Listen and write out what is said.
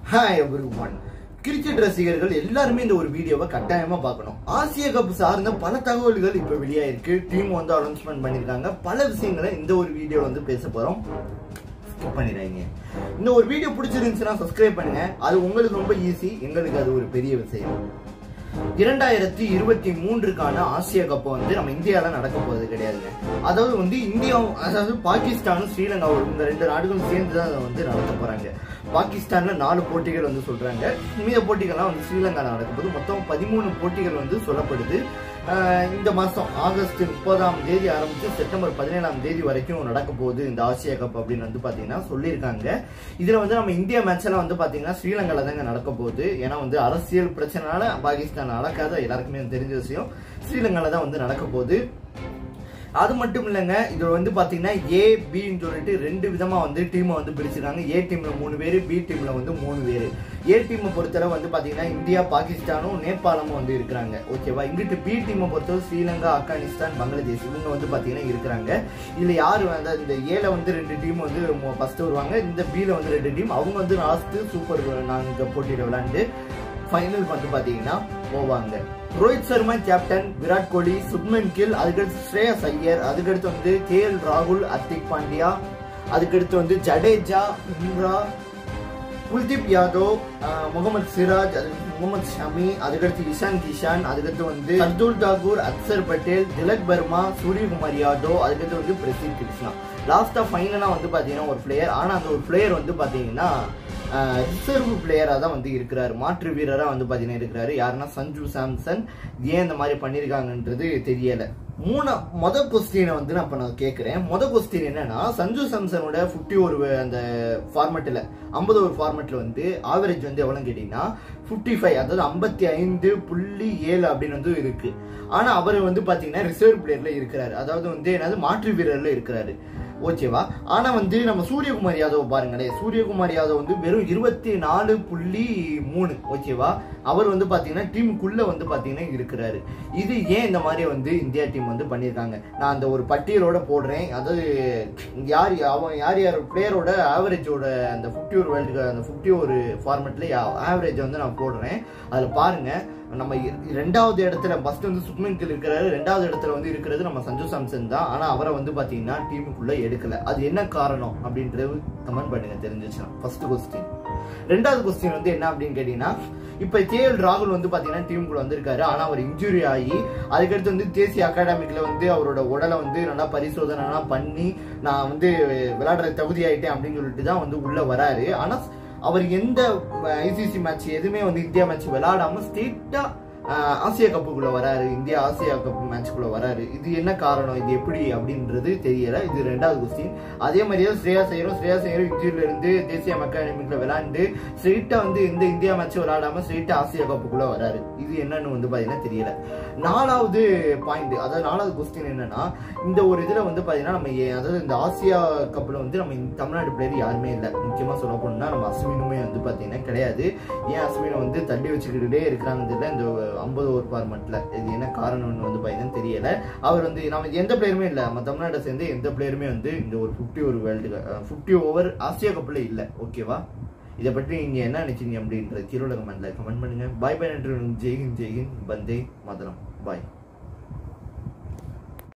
hi every one cricket ரசிகர்கள் எல்லாருமே இந்த ஒரு வீடியோவை கட்டாயமா பார்க்கணும் ஆசிய கப் சார்ந்த பல தகவல்கள் இப்ப வெளியாயிருக்கு டீம் வந்து அனௌன்ஸ்மெண்ட் பண்ணிருக்காங்க பல விஷயங்களை இந்த ஒரு வீடியோ வந்து பேச போறோம் skip பண்ணிடுறாங்க இந்த ஒரு வீடியோ பிடிச்சிருந்துச்சுன்னா சப்ஸ்கிரைப் பண்ணுங்க அது உங்களுக்கு ரொம்ப ஈஸி எங்களுக்கு அது ஒரு பெரிய விஷயம் இரண்டாயிரத்தி இருபத்தி மூன்றுக்கான ஆசிய கப்பை வந்து நம்ம இந்தியால நடக்க போறது கிடையாதுங்க அதாவது வந்து இந்தியா அதாவது பாகிஸ்தானும் ஸ்ரீலங்காவும் இந்த ரெண்டு நாடுகளும் சேர்ந்து தான் அதை வந்து நடத்த போறாங்க பாகிஸ்தான்ல நாலு போட்டிகள் வந்து சொல்றாங்க மீத போட்டிகள்லாம் வந்து ஸ்ரீலங்கால நடக்கும்போது மொத்தம் பதிமூணு போட்டிகள் வந்து சொல்லப்படுது ஆஹ் இந்த மாசம் ஆகஸ்ட் முப்பதாம் தேதி ஆரம்பிச்சு செப்டம்பர் பதினேழாம் தேதி வரைக்கும் நடக்க போகுது இந்த ஆசியா கப் அப்படின்னு வந்து பாத்தீங்கன்னா சொல்லியிருக்காங்க இதுல வந்து நம்ம இந்தியா மேட்ச் எல்லாம் வந்து பாத்தீங்கன்னா ஸ்ரீலங்கால தாங்க நடக்க போகுது ஏன்னா வந்து அரசியல் பிரச்சனைனால பாகிஸ்தான் நடக்காத எல்லாருக்குமே தெரிஞ்ச விஷயம் ஸ்ரீலங்கால தான் வந்து நடக்க போகுது அது மட்டும் இல்லைங்க இது வந்து பாத்தீங்கன்னா ஏ பின்னு சொல்லிட்டு ரெண்டு விதமா வந்து டீமை வந்து பிரிச்சிருக்காங்க ஏ டீம்ல மூணு பேர் பி டீம்ல வந்து மூணு பேர் ஏ டீமை பொறுத்தளவு வந்து பாத்தீங்கன்னா இந்தியா பாகிஸ்தானும் நேபாளமும் வந்து இருக்கிறாங்க ஓகேவா இங்கிட்டு பி டீமை பொறுத்தவரை ஸ்ரீலங்கா ஆப்கானிஸ்தான் பங்களாதேஷ் இவங்க வந்து பாத்தீங்கன்னா இருக்கிறாங்க இதுல யாரு வந்து இந்த ஏல வந்து ரெண்டு டீம் வந்து ஃபர்ஸ்ட் வருவாங்க இந்த பில வந்து ரெண்டு டீம் அவங்க வந்து லாஸ்ட் சூப்பர் நான்கு போட்டியில விளையாண்டு ஃபைனல் வந்து பாத்தீங்கன்னா போவாங்க ரோஹித் சர்மா கேப்டன் விராட் கோலி சுப்மன் கில் அதுக்கடுத்து ஸ்ரேயஸ் ஐயர் அதுக்கடுத்து வந்து கே எல் ராகுல் ஹர்திக் பாண்டியா அதுக்கடுத்து வந்து ஜடேஜா பும்ரா குல்தீப் யாதவ் ஆஹ், முகமது சிராஜ் அது முகமது ஷமி அதுக்கடுத்து இஷான் கிஷான் அதுக்கடுத்து வந்து அப்துல் தாகூர் அக்சர் பட்டேல் திலக் வர்மா சூரியகுமார் யாதவ் அதுக்கடுத்து வந்து பிரசித் கிருஷ்ணா லாஸ்டா ஃபைனலா வந்து பாத்தீங்கன்னா ஒரு பிளேயர் ஆனா அந்த ஒரு பிளேயர் வந்து பாத்தீங்கன்னா ரிசர்வ் பிளேயரா தான் வந்து இருக்கிறாரு மாற்று வீரரா வந்து பாத்தீங்கன்னா இருக்கிறாரு யாருன்னா சஞ்சு சாம்சன் ஏன் இந்த மாதிரி பண்ணிருக்காங்கன்றது தெரியல மூணா மொத கொஸ்டினை வந்து நான் இப்ப நான் கேட்கிறேன் மொத கொஸ்டின் என்னன்னா சஞ்சு சாம்சனோட 50 ஒரு அந்த ஃபார்மெட்ல ஐம்பது ஒரு ஃபார்மெட்ல வந்து ஆவரேஜ் வந்து எவ்வளவு கேட்டீங்கன்னா 55 ஃபைவ் அதாவது ஐம்பத்தி ஐந்து புள்ளி ஏழு அப்படின்னு வந்து இருக்கு ஆனா அவர் வந்து பாத்தீங்கன்னா ரிசர்வ் பிளேயர்ல இருக்கிறாரு அதாவது வந்து என்னது மாற்று வீரர்ல இருக்கிறாரு ஓகேவா ஆனா வந்து நம்ம சூரியகுமார் யாதவ் பாருங்களேன் சூரியகுமார் யாதவ் வந்து வெறும் இருபத்தி நாலு புள்ளி மூணு ஓகேவா அவர் வந்து பாத்தீங்கன்னா டீமுக்குள்ள வந்து பாத்தீங்கன்னா இருக்கிறாரு இது ஏன் இந்த மாதிரி வந்து இந்தியா டீம் வந்து பண்ணியிருக்காங்க நான் அந்த ஒரு பட்டியலோட போடுறேன் அதாவது யார் அவன் யார் யார் பிளேயரோட ஆவரேஜோட அந்த ஃபிஃப்டி ஒரு வேர்ல்டு அந்த ஃபிஃப்டி ஒரு ஃபார்மெட்ல ஆவரேஜ் வந்து நான் போடுறேன் அதுல பாருங்க நம்ம இ- ரெண்டாவது இடத்துல ஃபர்ஸ்ட் வந்து சுக்மன் கில் இருக்கிறாரு ரெண்டாவது இடத்துல வந்து இருக்கிறது நம்ம சஞ்சு சாம்சன் தான் ஆனா அவரை வந்து பாத்தீங்கன்னா டீமுக்குள்ள எடுக்கல அது என்ன காரணம் அப்படின்றது கமெண்ட் பண்ணுங்க தெரிஞ்சிச்சுன்னா ஃபர்ஸ்ட் கொஸ்டின் ரெண்டாவது கொஸ்டின் வந்து என்ன அப்படின்னு கேட்டீங்கன்னா இப்ப கே எல் ராகுல் வந்து பாத்தீங்கன்னா டீமுக்குள்ள வந்திருக்காரு ஆனா அவர் இன்ஜுரி ஆகி அதுக்கடுத்து வந்து தேசிய அகாடமிக்ல வந்து அவரோட உடலை வந்து நல்லா பரிசோதனை எல்லாம் பண்ணி நான் வந்து விளையாடுற தகுதி ஆயிட்டேன் அப்படின்னு சொல்லிட்டு தான் வந்து உள்ள வராரு ஆனா அவர் எந்த ஐசிசி மேட்ச் எதுவுமே வந்து இந்தியா மேட்ச் விளையாடாம ஸ்ட்ரெயிட்டா ஆசியா கப்புக்குள்ள வராரு இந்தியா ஆசியா கப் மேட்ச்க்குள்ள வராரு இது என்ன காரணம் இது எப்படி அப்படின்றது தெரியல இது ரெண்டாவது கொஸ்டின் அதே மாதிரியே ஸ்ரேயா செய்யறோம் ஸ்ரேயா செய்யறோம் இன்ஜூரில இருந்து தேசிய அகாடமிக்ல விளையாண்டு ஸ்ட்ரெயிட்டா வந்து இந்த இந்தியா மேட்ச் விளையாடாம ஸ்ட்ரெயிட்டா ஆசியா கப்புக்குள்ள வராரு இது என்னன்னு வந்து பாத்தீங்கன்னா தெரியல நாலாவது பாயிண்ட் அதாவது நாலாவது கொஸ்டின் என்னன்னா இந்த ஒரு இதுல வந்து பாத்தீங்கன்னா நம்ம ஏ- அதாவது இந்த ஆசியா கப்ல வந்து நம்ம இந்த தமிழ்நாடு பிளேயர் யாருமே இல்லை முக்கியமா சொல்ல போனா நம்ம அஸ்வினுமே வந்து பாத்தீங்கன்னா கிடையாது ஏன் அஸ்வினை வந்து தள்ளி வச்சுக்கிட்டே இருக்கிறாங்க தெரியல இந்த ஐம்பது ஓவர் ஃபார்மெட்ல இது என்ன காரணம்னு வந்து பாத்தீங்கன்னா தெரியல அவர் வந்து நம்ம எந்த பிளேயருமே இல்லை நம்ம தமிழ்நாட்டை சேர்ந்து எந்த பிளேயருமே வந்து இந்த ஒரு ஃபிஃப்டி ஒரு வேர்ல்டு ஃபிஃப்டி ஓவர் ஆசியா கப்ல இல்லை ஓகேவா இதை பற்றி நீங்க என்ன நினைச்சீங்க அப்படின்ற கீழே கமெண்ட்ல கமெண்ட் பண்ணுங்க பாய் பாய் நன்றி ஜெய்ஹிந்த் ஜெய்ஹிந்த் பந்தே மதுரம் பாய்